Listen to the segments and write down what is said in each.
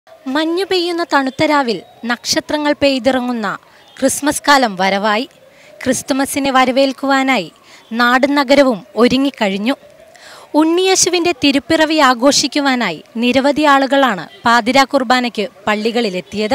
മഞ്ഞു പെയ്യുന്ന തണുത്ത രാവിൽ നക്ഷത്രങ്ങൾ പെയ്തിറങ്ങുന്ന ക്രിസ്മസ് കാലം വരവായി ക്രിസ്തുമസിനെ വരവേൽക്കുവാനായി നാടും നഗരവും ഒരുങ്ങിക്കഴിഞ്ഞു ഉണ്ണിയേശുവിൻ്റെ തിരുപ്പിറവി ആഘോഷിക്കുവാനായി നിരവധി ആളുകളാണ് പാതിരാ കുർബാനയ്ക്ക് പള്ളികളിലെത്തിയത്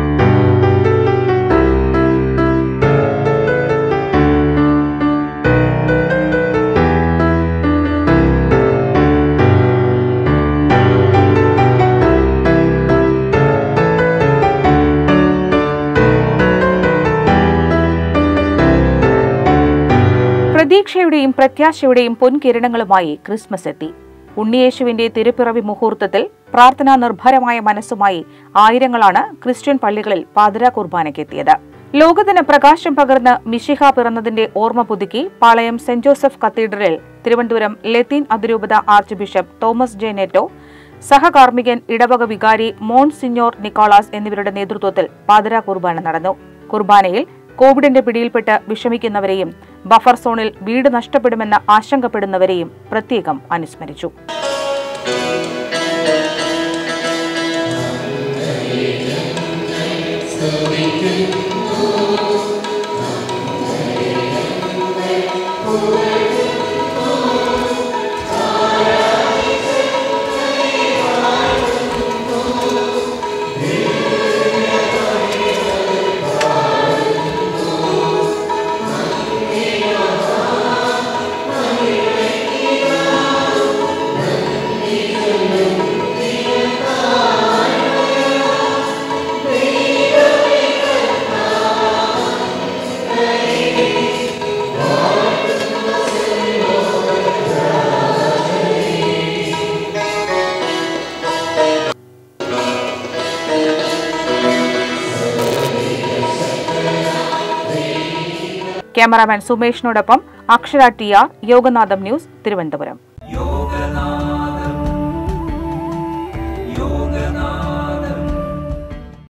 പ്രതീക്ഷയുടെയും പ്രത്യാശയുടെയും പൊൻകിരണങ്ങളുമായി ക്രിസ്മസ് എത്തി ഉണ്ണിയേശുവിന്റെ തിരുപ്പിറവി മുഹൂർത്തത്തിൽ പ്രാർത്ഥനാ നിർഭരമായ മനസ്സുമായി ആയിരങ്ങളാണ് ക്രിസ്ത്യൻ പള്ളികളിൽ പാതിരാ കുർബാനയ്ക്കെത്തിയത് ലോകത്തിന് പ്രകാശം പകർന്ന് മിഷിഹ പിറന്നതിന്റെ ഓർമ്മ പുതുക്കി പാളയം സെന്റ് ജോസഫ് കത്തീഡ്രലിൽ തിരുവനന്തപുരം ലത്തീൻ അതിരൂപത archbishop Thomas J Netto സഹകാർമ്മികൻ ഇടവക വികാരി മോൺ സിഞ്ഞോർ നിക്കോളാസ് എന്നിവരുടെ നേതൃത്വത്തിൽ പാതിരാ കുർബാന നടന്നു കുർബാനയിൽ കോവിഡിന്റെ പിടിയിൽപ്പെട്ട് വിഷമിക്കുന്നവരെയും ബഫർ സോണിൽ വീട് നഷ്ടപ്പെടുമെന്ന് ആശങ്കപ്പെടുന്നവരെയും പ്രത്യേകം അനുസ്മരിച്ചു ക്യാമറാമാൻ സുമേഷിനോടൊപ്പം Akshara T R Yoganatham news Thiruvananthapuram